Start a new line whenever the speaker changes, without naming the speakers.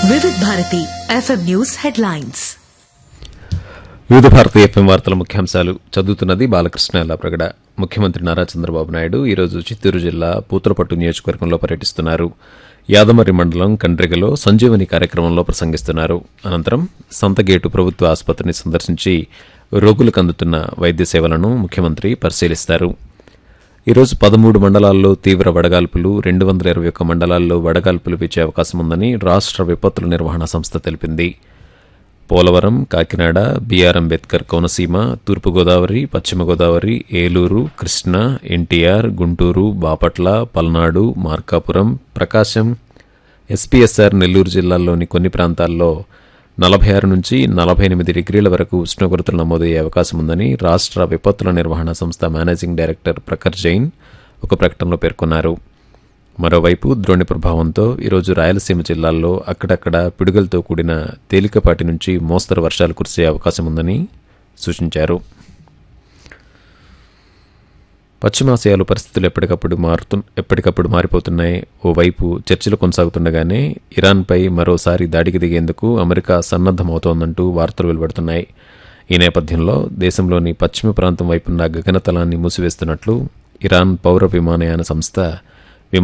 Vividh Bharati FM news headlines
Vividh Bharati FM వార్తల ముఖ్యాంశాలు చదువుతున్నది బాలకృష్ణ ప్రగడ ముఖ్యమంత్రి నారా చంద్రబాబు నాయుడు ఈరోజు చిత్తూరు జిల్లా పూతలపట్టు నియోజకవర్గంలో పర్యటిస్తున్నారు యాదమరి మండలం కండ్రిగలో సంజీవని కార్యక్రమంలో ప్రసంగిస్తున్నారు అనంతరం సంతగేటు ప్రభుత్వ ఆసుపత్రిని సందర్శించి రోగులకు అందుతున్న వైద్య సేవలను ముఖ్యమంత్రి పరిశీలిస్తారు ఈరోజు పదమూడు మండలాల్లో తీవ్ర వడగాల్పులు రెండు వందల ఇరవై ఒక్క మండలాల్లో వడగాల్పులు వీచే అవకాశం ఉందని రాష్ట్ర విపత్తుల నిర్వహణ సంస్థ తెలిపింది పోలవరం కాకినాడ బీఆర్ అంబేద్కర్ కోనసీమ తూర్పుగోదావరి పశ్చిమ గోదావరి ఏలూరు కృష్ణా ఎన్టీఆర్ గుంటూరు బాపట్ల పల్నాడు మార్కాపురం ప్రకాశం ఎస్పీఎస్ఆర్ నెల్లూరు జిల్లాల్లోని కొన్ని ప్రాంతాల్లో నలభై ఆరు నుంచి నలభై ఎనిమిది డిగ్రీల వరకు ఉష్ణోగ్రతలు నమోదయ్యే అవకాశం ఉందని రాష్ట్ర విపత్తుల నిర్వహణ సంస్థ మేనేజింగ్ డైరెక్టర్ ప్రఖర్ జైన్ ఒక ప్రకటనలో పేర్కొన్నారు మరోవైపు ద్రోణి ప్రభావంతో ఈరోజు రాయలసీమ జిల్లాల్లో అక్కడక్కడ పిడుగులతో కూడిన తేలికపాటి నుంచి మోస్తరు వర్షాలు కురిసే అవకాశం ఉందని సూచించారు పశ్చిమాసియాలో పరిస్థితులు ఎప్పటికప్పుడు మారుతు ఎప్పటికప్పుడు మారిపోతున్నాయి ఓవైపు చర్చలు కొనసాగుతుండగానే ఇరాన్పై మరోసారి దాడికి దిగేందుకు అమెరికా సన్నద్దమవుతోందంటూ వార్తలు వెలువడుతున్నాయి ఈ నేపథ్యంలో దేశంలోని పశ్చిమ ప్రాంతం వైపున్న గగనతలాన్ని మూసివేస్తున్నట్లు ఇరాన్ పౌర విమానయాన సంస్థ